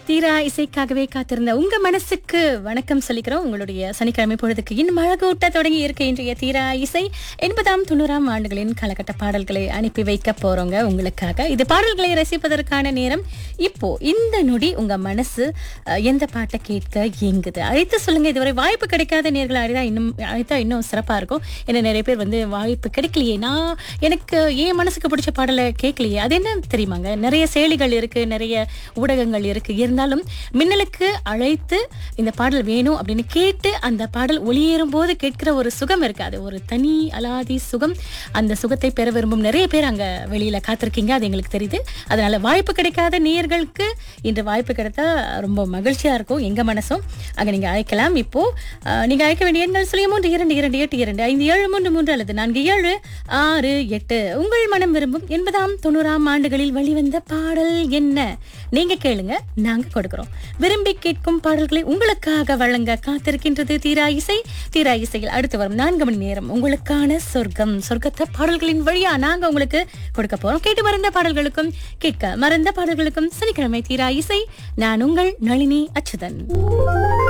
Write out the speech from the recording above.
தீரா இசைக்காகவே காத்திருந்த உங்க மனசுக்கு வணக்கம் சொல்லிக்கிறோம் உங்களுடைய சனிக்கிழமை பொழுதுக்கு இன்னும் அழகூட்ட தொடங்கி இருக்க இன்றைய தீரா இசை எண்பதாம் தொண்ணூறாம் ஆண்டுகளின் காலகட்ட பாடல்களை அனுப்பி வைக்க போறோங்க உங்களுக்காக இது பாடல்களை ரசிப்பதற்கான நேரம் இப்போ இந்த நொடி உங்க மனசு அஹ், எந்த பாட்டை கேட்க இயங்குது அழைத்து சொல்லுங்க இதுவரை வாய்ப்பு கிடைக்காத நேர்களை அழைத்தா இன்னும் அழைத்தா இன்னும் சிறப்பா இருக்கும் ஏன்னா நிறைய பேர் வந்து வாய்ப்பு கிடைக்கலையே நான் எனக்கு என் மனசுக்கு பிடிச்ச பாடலை கேட்கலையே அது என்ன தெரியுமாங்க நிறைய செயலிகள் இருக்கு நிறைய ஊடகங்கள் இருக்கு இருந்தாலும் மின்னலுக்கு அழைத்து இந்த பாடல் வேணும் அப்படின்னு கேட்டு அந்த பாடல் ஒளியேறும் போது கேட்கிற ஒரு சுகம் இருக்கு அது ஒரு தனி அலாதி சுகம் அந்த சுகத்தை பெற விரும்பும் நிறைய பேர் அங்க வெளியில காத்திருக்கீங்க அது எங்களுக்கு தெரியுது அதனால வாய்ப்பு கிடைக்காத நேயர்களுக்கு இன்று வாய்ப்பு கிடைத்தா ரொம்ப மகிழ்ச்சியா இருக்கும் எங்க மனசும் அங்க நீங்க அழைக்கலாம் இப்போ அஹ், நீங்க அழைக்க வேண்டிய எண்கள் சொல்லி மூன்று இரண்டு இரண்டு எட்டு இரண்டு ஐந்து ஏழு மூன்று மூன்று அல்லது நான்கு ஏழு ஆறு எட்டு உங்கள் மனம் விரும்பும் எண்பதாம் தொண்ணூறாம் ஆண்டுகளில் வெளிவந்த பாடல் என்ன நீங்க கேளுங்க நாங்க கொடுக்கிறோம் விரும்பி கேட்கும் பாடல்களை உங்களுக்காக வழங்க காத்திருக்கின்றது தீரா இசை தீரா இசையில் அடுத்து வரும் நான்கு மணி நேரம் உங்களுக்கான சொர்க்கம் சொர்க்கத்தை பாடல்களின் வழியா நாங்க உங்களுக்கு கொடுக்க போறோம் கேட்டு மறந்த பாடல்களுக்கும் கேட்க மறந்த பாடல்களுக்கும் சனிக்கிழமை தீரா இசை நான் உங்கள் நளினி அச்சுதன்